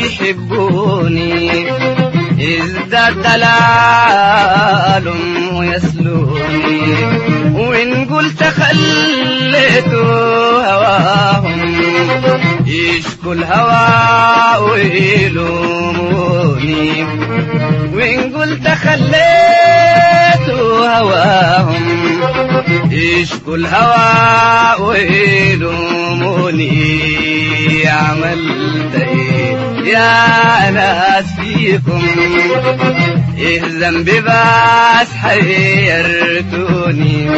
بيحبوني ازداد دلالهم ويسلوني وإن قلت خليتوا هواهم يشكوا الهوى ويلوموني وإن قلت خليتوا هواهم يشكوا الهوى ويلوموني عملت ايه يا ناس فيكم ايه ذنبي بس حيرتوني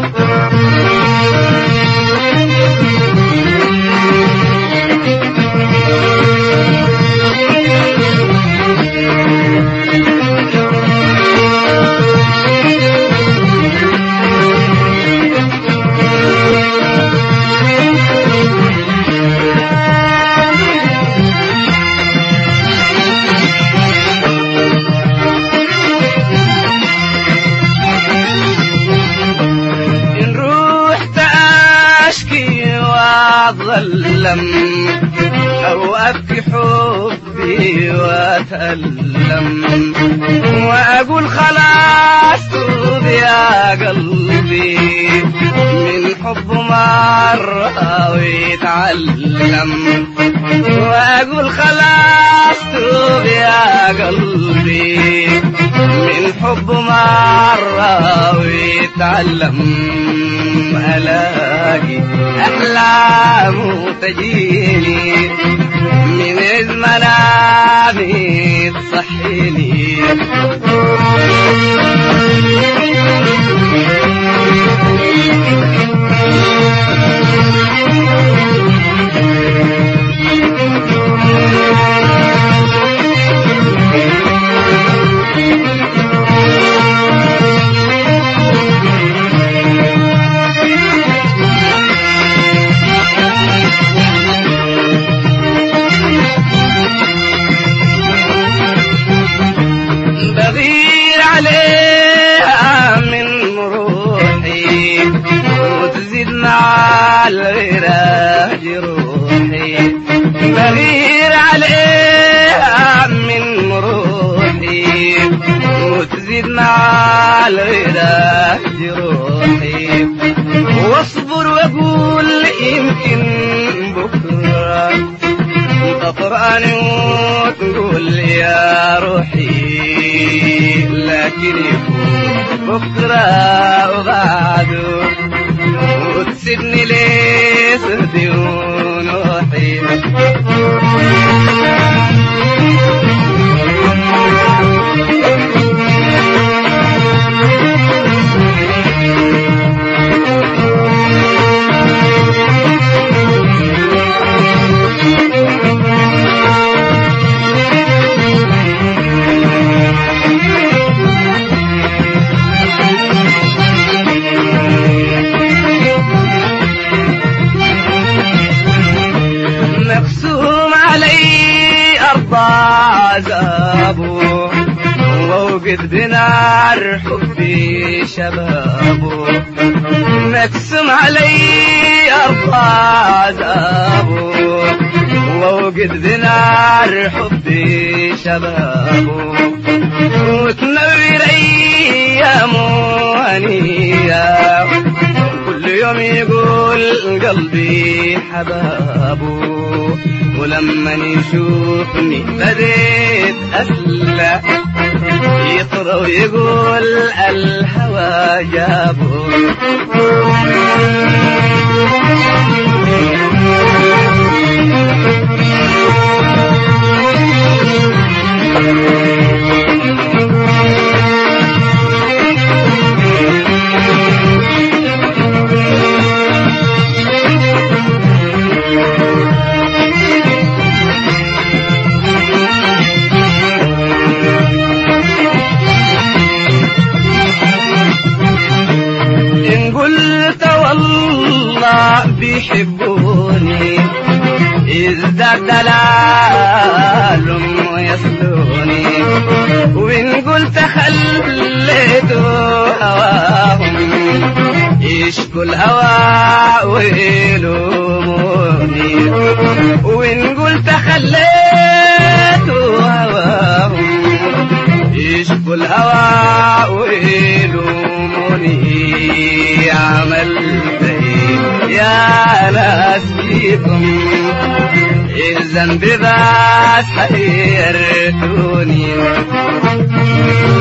إن رحت أشكي وأظلم أو أبكي حبي وأتألم وأقول خلاص توب يا قلبي من حب مرة ويتعلم وأقول خلاص توب يا قلبي من حب مرة ويتعلم ألاقي أحلام تجيني من منامي تصحيني بغير عليها من روحي وتزيد مع الغيرة جروحي بغير عليها من روحي وتزيد مع الغيرة جروحي واصبر واقول يمكن بكره تطرأني وتقول يا روحي لكن يكون بكرة وبعده وتسيبني ليه سهدي ونوحي مقسوم علي أرض عذابه ووقد بنار حبي شبابه مقسوم علي أرض عذابه ووقد بنار حبي شبابه وتنور أيامه هنية كل يوم يقول قلبي حبابه ولما يشوفني بديت أسلى يطرى ويقول الهوى جابه إن قلت والله بيحبوني ازداد دلالهم ويصلوني وإن قلت خليتوا هواهم يشكوا الهوى ويلوموني وإن قلت خليتوا يشكو الهوى ويلوموني عملت إيه يا ناس فيكم الذنب بس حيرتوني